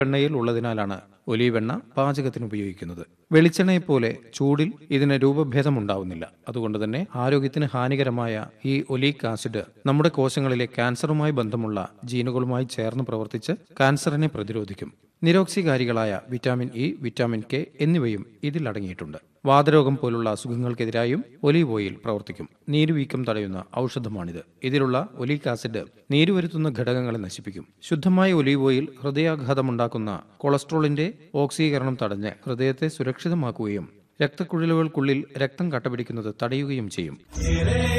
എണ്ണയിൽ ഉള്ളതിനാലാണ് ഒലീവെണ്ണ പാചകത്തിന് ഉപയോഗിക്കുന്നത് വെളിച്ചെണ്ണയെപ്പോലെ ചൂടിൽ ഇതിന് രൂപഭേദം ഉണ്ടാവുന്നില്ല അതുകൊണ്ട് തന്നെ ആരോഗ്യത്തിന് ഹാനികരമായ ഈ ഒലീക് ആസിഡ് നമ്മുടെ കോശങ്ങളിലെ ക്യാൻസറുമായി ബന്ധമുള്ള ജീനുകളുമായി ചേർന്ന് പ്രവർത്തിച്ച് ക്യാൻസറിനെ പ്രതിരോധിക്കും നിരോക്സികാരികളായ വിറ്റാമിൻ ഇ വിറ്റാമിൻ കെ എന്നിവയും ഇതിൽ അടങ്ങിയിട്ടുണ്ട് വാതരോഗം പോലുള്ള അസുഖങ്ങൾക്കെതിരായും ഒലീവ് ഓയിൽ പ്രവർത്തിക്കും നീരുവീക്കം തടയുന്ന ഔഷധമാണിത് ഇതിലുള്ള ഒലീക് ആസിഡ് നീരുവരുത്തുന്ന ഘടകങ്ങളെ നശിപ്പിക്കും ശുദ്ധമായ ഒലീവ് ഓയിൽ ഹൃദയാഘാതമുണ്ടാക്കുന്ന കൊളസ്ട്രോളിന്റെ ഓക്സീകരണം തടഞ്ഞ് ഹൃദയത്തെ സുരക്ഷിതമാക്കുകയും രക്തക്കുഴലുകൾക്കുള്ളിൽ രക്തം കട്ടപിടിക്കുന്നത് തടയുകയും ചെയ്യും